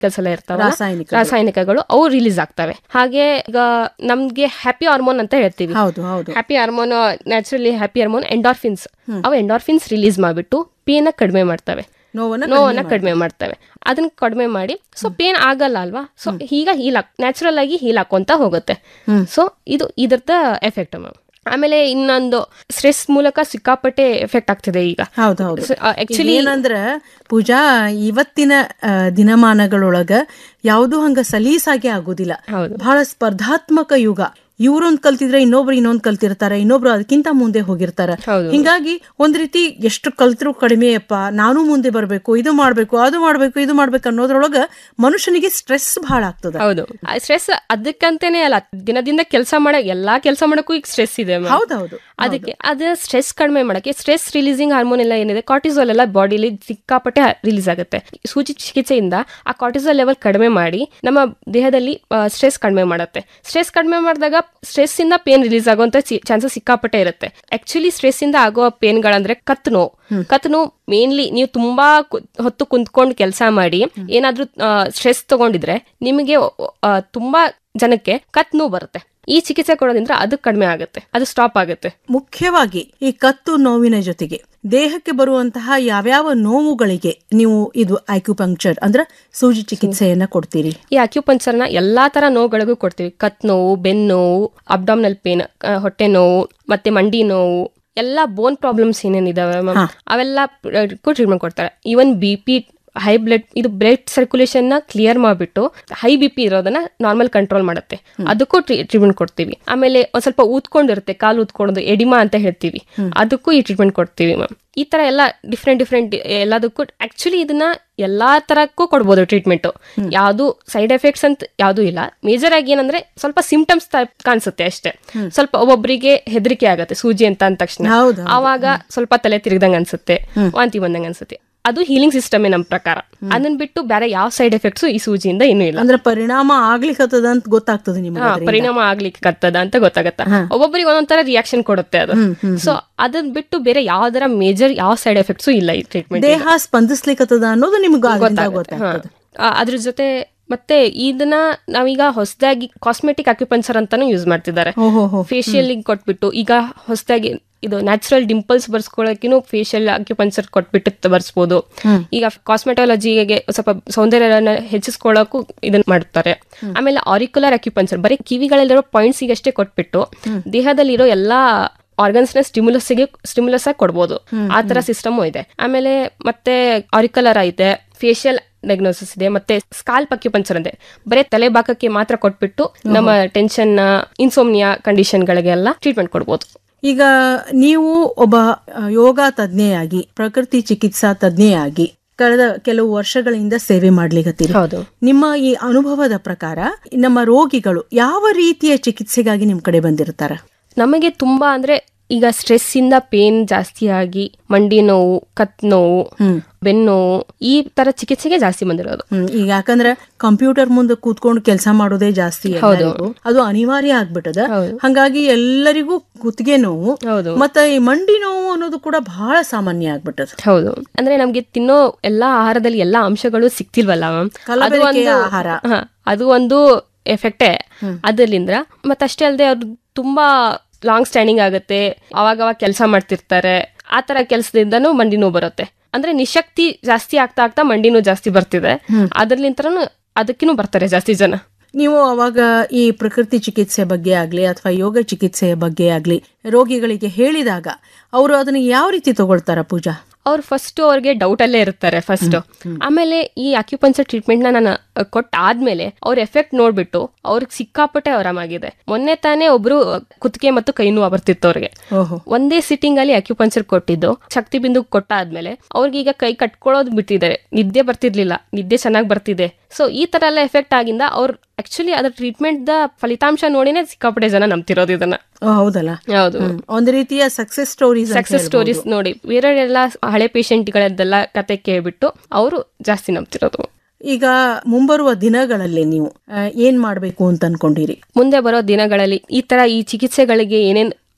Chemicals ಎಲ್ಲ ಇರ್ತಾವ ರಾಸಾಯನಿಕಗಳು. ರಾಸಾಯನಿಕಗಳು ಅವು ರಿಲೀಸ್ ಆಗ್ತವೆ ಹಾಗೆ ಈಗ ನಮ್ಗೆ ಹ್ಯಾಪಿ ಹಾರ್ಮೋನ್ ಅಂತ ಹೇಳ್ತೀವಿ ಹೌದು ಹೌದು happy hormone naturally happy hormone endorphins ಅವು ಎಂಡಾರ್ಫಿನ್ಸ್ ರಿಲೀಸ್ ಮಾಡಿಬಿಟ್ಟು ಪೇನ ಕಡಿಮೆ ಮಾಡ್ತವೆ ನೋವನ್ನ ನೋವನ್ನ ಕಡಿಮೆ ಮಾಡ್ತವೆ ಅದನ್ನ ಕಡಿಮೆ ಮಾಡಿ ಸೊ ಪೇನ್ ಆಗಲ್ಲ ಅಲ್ವಾ ಸೊ ಈಗ ಹೀಲ್ ನ್ಯಾಚುರಲ್ ಆಗಿ ಹೀಲ್ ಹಾಕೊಂತ ಹೋಗುತ್ತೆ ಸೊ ಇದು ಇದರದ ಎಫೆಕ್ಟ್ ಮ್ಯಾಮ್ ಆಮೇಲೆ ಇನ್ನೊಂದು ಸ್ಟ್ರೆಸ್ ಮೂಲಕ ಸಿಕ್ಕಾಪಟ್ಟೆ ಎಫೆಕ್ಟ್ ಆಗ್ತಿದೆ ಈಗ ಹೌದು ಹೌದು ಆಕ್ಚುಲಿ ಏನಂದ್ರ ಪೂಜಾ ಇವತ್ತಿನ ಆ, ದಿನಮಾನಗಳೊಳಗ ಯಾವುದು ಹಂಗ ಸಲೀಸಾಗಿ ಆಗುದಿಲ್ಲ ಹೌದು. ಬಹಳ ಸ್ಪರ್ಧಾತ್ಮಕ ಯುಗ ಇವ್ರೊಂದ್ ಕಲ್ತಿದ್ರೆ ಇನ್ನೊಬ್ರು ಇನ್ನೊಂದ್ ಕಲ್ತಿರ್ತಾರೆ ಇನ್ನೊಬ್ರು ಅದಕ್ಕಿಂತ ಮುಂದೆ ಹೋಗಿರ್ತಾರ ಹೌದು. ಹಿಂಗಾಗಿ ಒಂದ್ ರೀತಿ ಎಷ್ಟು ಕಲ್ತ್ರು ಕಡಿಮೆಯಪ್ಪ ನಾನು ಮುಂದೆ ಬರ್ಬೇಕು ಇದು ಮಾಡ್ಬೇಕು ಅದು ಮಾಡ್ಬೇಕು ಇದು ಮಾಡ್ಬೇಕು ಅನ್ನೋದ್ರೊಳಗ ಮನುಷ್ಯನಿಗೆ ಸ್ಟ್ರೆಸ್ ಬಹಳ ಆಗ್ತದ ಹೌದು ಸ್ಟ್ರೆಸ್ ಅದಕ್ಕಂತೇನೆ ಅಲ್ಲ ದಿನದಿಂದ ಕೆಲಸ ಮಾಡ ಎಲ್ಲಾ ಕೆಲಸ ಮಾಡಕ್ಕೂ ಈಗ ಸ್ಟ್ರೆಸ್ ಇದೆ ma'am. ಹೌದೌದು ಅದಕ್ಕೆ ಅದ ಸ್ಟ್ರೆಸ್ ಕಡಿಮೆ ಮಾಡಕ್ಕೆ ಸ್ಟ್ರೆಸ್ ರಿಲೀಸಿಂಗ್ ಹಾರ್ಮೋನ್ ಎಲ್ಲ ಏನಿದೆ ಕಾರ್ಟಿಸೋಲ್ ಎಲ್ಲ ಬಾಡಿಲಿ ಸಿಕ್ಕಾಪಟ್ಟೆ ರಿಲೀಸ್ ಆಗುತ್ತೆ ಸೂಚಿ ಚಿಕಿತ್ಸೆಯಿಂದ ಆ ಕಾರ್ಟಿಸೋಲ್ ಲೆವೆಲ್ ಕಡಿಮೆ ಮಾಡಿ ನಮ್ಮ ದೇಹದಲ್ಲಿ ಸ್ಟ್ರೆಸ್ ಕಡಿಮೆ ಮಾಡುತ್ತೆ ಸ್ಟ್ರೆಸ್ ಕಡಿಮೆ ಮಾಡಿದಾಗ ಸ್ಟ್ರೆಸ್ ಇಂದ ಪೇನ್ ರಿಲೀಸ್ ಆಗುವಂತ ಚಾನ್ಸಸ್ ಸಿಕ್ಕಾಪಟ್ಟೆ ಇರುತ್ತೆ ಆಕ್ಚುಲಿ ಸ್ಟ್ರೆಸ್ ಇಂದ ಆಗುವ ಪೇನ್ಗಳಂದ್ರೆ ಕತ್ ನೋವು ಕತ್ ನೋವು ಮೇನ್ಲಿ ನೀವು ತುಂಬಾ ಕು- ಹೊತ್ತು ಕುಂತ್ಕೊಂಡು ಕೆಲಸ ಮಾಡಿ ಏನಾದ್ರೂ ಸ್ಟ್ರೆಸ್ ತಗೊಂಡಿದ್ರೆ ನಿಮಗೆ ಆ, ತುಂಬಾ ಜನಕ್ಕೆ ಕತ್ ನೋವು ಬರುತ್ತೆ ಈ ಚಿಕಿತ್ಸೆ ಕೊಡೋದ್ರಿಂದ ಅದು ಕಡಿಮೆ ಆಗುತ್ತೆ ಅದು ಸ್ಟಾಪ್ ಆಗುತ್ತೆ ಮುಖ್ಯವಾಗಿ ಈ ಕತ್ತು ನೋವಿನ ಜೊತೆಗೆ ದೇಹಕ್ಕೆ ಬರುವಂತಹ ಯಾವ್ಯಾವ ನೋವುಗಳಿಗೆ ನೀವು ಇದು ಆಕ್ಯುಪಂಕ್ಚರ್ ಅಂದ್ರೆ ಸೂಜಿ ಚಿಕಿತ್ಸೆಯನ್ನ ಕೊಡ್ತೀರಿ ಈ ಅಕ್ಯುಪಂಚರ್ನ ಎಲ್ಲಾ ತರ ನೋವುಗಳಿಗೂ ಕೊಡ್ತೀವಿ ಕತ್ ನೋವು ಬೆನ್ನು ನೋವು ಅಬ್ಡಾಮಿನಲ್ ಪೇನ್ ಹೊಟ್ಟೆ ನೋವು ಮತ್ತೆ ಮಂಡಿ ನೋವು ಎಲ್ಲ ಬೋನ್ ಪ್ರಾಬ್ಲಮ್ಸ್ ಏನೇನಿದಾವೆ ಮ್ಯಾಮ್ ಅವೆಲ್ಲ ಟ್ರೀಟ್ಮೆಂಟ್ ಕೊಡ್ತಾರೆ even B P high blood ಇದು ಬ್ಲಡ್ ಸರ್ಕ್ಯುಲೇಷನ್ ನ ಕ್ಲಿಯರ್ ಮಾಡಿಬಿಟ್ಟು ಹೈ ಬಿ ಪಿ ಇರೋದನ್ನ ನಾರ್ಮಲ್ ಕಂಟ್ರೋಲ್ ಮಾಡುತ್ತೆ ಅದಕ್ಕೂ ಟ್ರೀಟ್ಮೆಂಟ್ ಕೊಡ್ತೀವಿ ಆಮೇಲೆ ಒಂದ್ ಸ್ವಲ್ಪ ಊದ್ಕೊಂಡಿರುತ್ತೆ ಕಾಲು ಊದ್ಕೊಳ್ಳೋದು ಎಡಿಮಾ ಅಂತ ಹೇಳ್ತೀವಿ ಅದಕ್ಕೂ ಈ ಟ್ರೀಟ್ಮೆಂಟ್ ಕೊಡ್ತೀವಿ ಮ್ಯಾಮ್ ಈ ತರ ಎಲ್ಲ ಡಿಫ್ರೆಂಟ್ ಡಿಫ್ರೆಂಟ್ ಎಲ್ಲದಕ್ಕೂ ಆಕ್ಚುಲಿ ಇದನ್ನ ಎಲ್ಲಾ ತರಕ್ಕೂ ಕೊಡ್ಬೋದು ಟ್ರೀಟ್ಮೆಂಟ್ ಯಾವುದು ಸೈಡ್ ಎಫೆಕ್ಟ್ಸ್ ಅಂತ ಯಾವುದು ಇಲ್ಲ ಮೇಜರ್ ಆಗಿ ಏನಂದ್ರೆ ಸ್ವಲ್ಪ ಸಿಂಪ್ಟಮ್ಸ್ ಕಾಣಿಸುತ್ತೆ ಅಷ್ಟೇ ಸ್ವಲ್ಪ ಒಬ್ಬೊಬ್ಬರಿಗೆ ಹೆದರಿಕೆ ಆಗುತ್ತೆ ಸೂಜಿ ಅಂತ ಅಂದ ತಕ್ಷಣ ಹೌದು, ಆವಾಗ ಸ್ವಲ್ಪ ತಲೆ ತಿರುಗ್ದಂಗ ಅನ್ಸುತ್ತೆ ವಾಂತಿ ಬಂದಂಗ ಅನ್ಸುತ್ತೆ ಅದು ಹೀಲಿಂಗ್ ಸಿಸ್ಟಮೇ ನಮ್ ಪ್ರಕಾರ ಅದನ್ನ ಬಿಟ್ಟು ಬೇರೆ ಯಾವ ಸೈಡ್ ಎಫೆಕ್ಟ್ಸ್ ಈ ಸೂಜಿಯಿಂದ ಇನ್ನೂ ಇಲ್ಲ ಅಂದ್ರೆ ಪರಿಣಾಮ ಆಗ್ಲಿಕ್ಕತ್ತದ ಅಂತ ಗೊತ್ತಾಗ್ತದೆ ನಿಮ್ಗೆ ಹಾ, ಅದ್ರಿಂದ. ಪರಿಣಾಮ ಆಗ್ಲಿಕ್ಕೆ ಕತ್ತದ ಅಂತ ಗೊತ್ತಾಗತ್ತ ಒಬ್ಬೊಬ್ಬರಿಗೆ ಒಂದೊಂದರ ರಿಯಾಕ್ಷನ್ ಕೊಡುತ್ತೆ ಅದು ಸೊ ಅದನ್ನ ಬಿಟ್ಟು ಬೇರೆ ಯಾವ್ದರ ಮೇಜರ್ ಯಾವ ಸೈಡ್ ಎಫೆಕ್ಟ್ಸ್ ಇಲ್ಲ ಈ ಟ್ರೀಟ್ಮೆಂಟ್ ದೇಹ ಸ್ಪಂದಿಸ್ಲಿಕ್ಕತ್ತದ ಅನ್ನೋದು ನಿಮ್ಗೆ ಅದರಿಂದ ಗೊತ್ತಾಗ್ತದೆ ಅದ್ರ ಜೊತೆ ಮತ್ತೆ ಇದನ್ನ ನಾವೀಗ ಹೊಸದಾಗಿ ಕಾಸ್ಮೆಟಿಕ್ ಅಕ್ಯುಪಂಚರ್ ಅಂತಾನು ಯೂಸ್ ಮಾಡ್ತಿದ್ದಾರೆ ಓಹೋ ಹೋ ಫೇಶಿಯಲ್ ಕೊಟ್ಬಿಟ್ಟು ಈಗ ಹೊಸದಾಗಿ ಇದು ನ್ಯಾಚುರಲ್ ಡಿಂಪಲ್ಸ್ ಬರ್ಸ್ಕೊಳಕಿನು ಫೇಶಿಯಲ್ ಅಕ್ಯುಪಂಚರ್ ಕೊಟ್ಬಿಟ್ಟು ಬರ್ಸ್ಬೋದು ಈಗ ಕಾಸ್ಮೆಟಾಲಜಿಗೆ ಸ್ವಲ್ಪ ಸೌಂದರ್ಯನ ಹೆಚ್ಚಿಸ್ಕೊಳ್ಳೋಕು ಇದನ್ನ ಮಾಡ್ತಾರೆ ಆಮೇಲೆ ಆರಿಕ್ಯುಲರ್ ಅಕ್ಯುಪಂಚರ್ ಬರೀ ಕಿವಿಗಳಲ್ಲಿರೋ ಪಾಯಿಂಟ್ಸ್ ಅಷ್ಟೇ ಕೊಟ್ಬಿಟ್ಟು ದೇಹದಲ್ಲಿರೋ ಎಲ್ಲಾ ಆರ್ಗನ್ಸ್ ನ ಸ್ಟಿಮ್ಯುಲಸ್ ಸ್ಟಿಮ್ಯುಲಸ್ ಆಗಿ ಕೊಡ್ಬೋದು ಆ ತರ ಸಿಸ್ಟಮ್ ಇದೆ ಆಮೇಲೆ ಮತ್ತೆ ಆರಿಕಲರ್ ಐತೆ ಫೇಶಿಯಲ್ ಡಯಾಗ್ನೋಸಿಸ್ ಇದೆ ಮತ್ತೆ ಸ್ಕಾಲ್ಪ್ ಅಕ್ಯುಪಂಚರ್ ಇದೆ ಬರೀ ತಲೆ ಭಾಗಕ್ಕೆ ಮಾತ್ರ ಕೊಟ್ಬಿಟ್ಟು ನಮ್ಮ ಟೆನ್ಷನ್ ಇನ್ಸೋಮ್ನಿಯಾ ಕಂಡೀಷನ್ಗಳಿಗೆಲ್ಲ ಟ್ರೀಟ್ಮೆಂಟ್ ಕೊಡ್ಬೋದು ಈಗ ನೀವು ಒಬ್ಬ ಆ, ಯೋಗ ತಜ್ಞೆಯಾಗಿ ಪ್ರಕೃತಿ ಚಿಕಿತ್ಸಾ ತಜ್ಞೆಯಾಗಿ ಕಳೆದ ಕೆಲವು ವರ್ಷಗಳಿಂದ ಸೇವೆ ಮಾಡ್ಲಿಕತ್ತೀರಿ ಹೌದು ನಿಮ್ಮ ಈ ಅನುಭವದ ಪ್ರಕಾರ ನಮ್ಮ ರೋಗಿಗಳು ಯಾವ ರೀತಿಯ ಚಿಕಿತ್ಸೆಗಾಗಿ ನಿಮ್ ಕಡೆ ಬಂದಿರ್ತಾರ ನಮಗೆ ತುಂಬಾ ಅಂದ್ರೆ ಈಗ ಸ್ಟ್ರೆಸ್ ಇಂದ ಪೇನ್ ಜಾಸ್ತಿ ಆಗಿ ಮಂಡಿ ನೋವು ಕತ್ ನೋವು ಬೆನ್ನು ನೋವು ಈ ತರ ಚಿಕಿತ್ಸೆಗೆ ಜಾಸ್ತಿ ಬಂದಿರೋದು ಹ್ಮ್ ಈಗ ಯಾಕಂದ್ರೆ ಕಂಪ್ಯೂಟರ್ ಮುಂದೆ ಕೂತ್ಕೊಂಡು ಕೆಲಸ ಮಾಡೋದೇ ಜಾಸ್ತಿ ಎಲ್ಲರಿಗೂ. ಅದು ಅನಿವಾರ್ಯ ಆಗ್ಬಿಟ್ಟದ ಹೌದು. ಹಂಗಾಗಿ ಎಲ್ಲರಿಗೂ ಕುತ್ತಿಗೆ ನೋವು ಹೌದು ಮತ್ತೆ ಈ ಮಂಡಿ ನೋವು ಅನ್ನೋದು ಕೂಡ ಬಹಳ ಸಾಮಾನ್ಯ ಆಗ್ಬಿಟ್ಟದ ಹೌದು ಅಂದ್ರೆ ನಮ್ಗೆ ತಿನ್ನೋ ಎಲ್ಲಾ ಆಹಾರದಲ್ಲಿ ಎಲ್ಲಾ ಅಂಶಗಳು ಸಿಕ್ತಿಲ್ವಲ್ಲ ಮ್ಯಾಮ್ ಅದು ಕಲಬೆರಕೆಯ ಒಂದು ಆಹಾರ. ಹಾ, ಅದು ಒಂದು ಎಫೆಕ್ಟೇ ಅದರಿಂದ ಮತ್ತಷ್ಟೇ ಅಲ್ಲದೆ ಅವ್ರು ತುಂಬಾ ಲಾಂಗ್ ಸ್ಟ್ಯಾಂಡಿಂಗ್ ಆಗುತ್ತೆ ಅವಾಗ ಅವಾಗ ಕೆಲಸ ಮಾಡ್ತಿರ್ತಾರೆ ಆ ತರ ಕೆಲಸದಿಂದನೂ ಮಂಡಿ ನೋವು ಬರುತ್ತೆ ಅಂದ್ರೆ ನಿಶಕ್ತಿ ಜಾಸ್ತಿ ಆಗ್ತಾ ಆಗ್ತಾ ಮಂಡಿ ನೋವು ಜಾಸ್ತಿ ಬರ್ತಿದೆ ಅದ್ರಲಿಂತ್ರನು ಅದಕ್ಕಿನೂ ಬರ್ತಾರೆ ಜಾಸ್ತಿ ಜನ ನೀವು ಅವಾಗ ಈ ಪ್ರಕೃತಿ ಚಿಕಿತ್ಸೆ ಬಗ್ಗೆ ಆಗ್ಲಿ ಅಥವಾ ಯೋಗ ಚಿಕಿತ್ಸೆಯ ಬಗ್ಗೆ ಆಗ್ಲಿ ರೋಗಿಗಳಿಗೆ ಹೇಳಿದಾಗ ಅವರು ಅದನ್ನ ಯಾವ ರೀತಿ ತಗೊಳ್ತಾರ ಪೂಜಾ ಅವ್ರು ಫಸ್ಟ್ ಅವ್ರಿಗೆ ಡೌಟ್ ಅಲ್ಲೇ ಇರ್ತಾರೆ ಫಸ್ಟ್ ಆಮೇಲೆ ಈ ಅಕ್ಯುಪಂಚರ್ ಟ್ರೀಟ್ಮೆಂಟ್ ನ ನಾನು ಕೊಟ್ಟಾದ್ಮೇಲೆ ಅವ್ರ ಎಫೆಕ್ಟ್ ನೋಡ್ಬಿಟ್ಟು ಅವ್ರಿಗೆ ಸಿಕ್ಕಾಪಟ್ಟೆ ಆರಾಮಾಗಿದೆ ಮೊನ್ನೆ ತಾನೇ ಒಬ್ರು ಕುತ್ತಿಗೆ ಮತ್ತು ಕೈ ನೋವು ಬರ್ತಿತ್ತು ಅವ್ರಿಗೆ ಓಹೋ ಒಂದೇ ಸಿಟ್ಟಿಂಗ್ ಅಲ್ಲಿ ಅಕ್ಯುಪಂಚರ್ ಕೊಟ್ಟಿದ್ದು ಶಕ್ತಿ ಬಿಂದು ಕೊಟ್ಟಾದ್ಮೇಲೆ ಅವ್ರಿಗೆ ಈಗ ಕೈ ಕಟ್ಕೊಳ್ಳೋದು ಬಿಟ್ಟಿದ್ದಾರೆ ನಿದ್ದೆ ಬರ್ತಿರ್ಲಿಲ್ಲ ನಿದ್ದೆ ಚೆನ್ನಾಗಿ ಬರ್ತಿದೆ ಸೊ ಈ ತರ ಎಲ್ಲ ಎಫೆಕ್ಟ್ ಆಗಿಂದ ಅವ್ರು ಆಕ್ಚುಲಿ ಅದ್ರ ಟ್ರೀಟ್ಮೆಂಟ್ ದ ಫಲಿತಾಂಶ ನೋಡಿನೇ ಸಿಕ್ಕಾಪಟ್ಟೆ ಜನ ನಂಬ್ತಿರೋದು ಇದನ್ನ ಓ, ಹೌದಲ್ಲ ಹೌದು ಹ್ಮ್. ಒಂದು ರೀತಿಯ ಸಕ್ಸೆಸ್ ಸ್ಟೋರೀಸ್ ಸಕ್ಸಸ್ ಸ್ಟೋರೀಸ್ ನೋಡಿ ಬೇರೆಯವರೆಲ್ಲ ಹಳೆ ಪೇಷಂಟ್ಗಳದ್ದೆಲ್ಲ ಕತೆ ಕೇಳ್ಬಿಟ್ಟು ಅವರು ಜಾಸ್ತಿ ನಂಬ್ತಿರೋದು ಈಗ ಮುಂಬರುವ ದಿನಗಳಲ್ಲಿ ನೀವು ಆ, ಏನ್ ಮಾಡ್ಬೇಕು ಅಂತ ಅನ್ಕೊಂಡಿರಿ ಮುಂದೆ ಬರೋ ದಿನಗಳಲ್ಲಿ ಈ ತರ ಈ ಚಿಕಿತ್ಸೆಗಳಿಗೆ ಏನೇನ್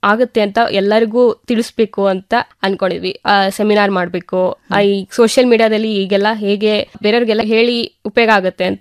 ಆಗುತ್ತೆ ಅಂತ ಎಲ್ಲರಿಗೂ ತಿಳಿಸ್ಬೇಕು ಅಂತ ಅನ್ಕೊಂಡಿದ್ವಿ ಸೆಮಿನಾರ್ ಮಾಡಬೇಕು ಈ ಸೋಷಿಯಲ್ ಮೀಡಿಯಾದಲ್ಲಿ ಈಗೆಲ್ಲ ಹೇಗೆ ಬೇರೆಯವ್ರಿಗೆಲ್ಲ ಹೇಳಿ ಉಪಯೋಗ ಆಗುತ್ತೆ ಅಂತ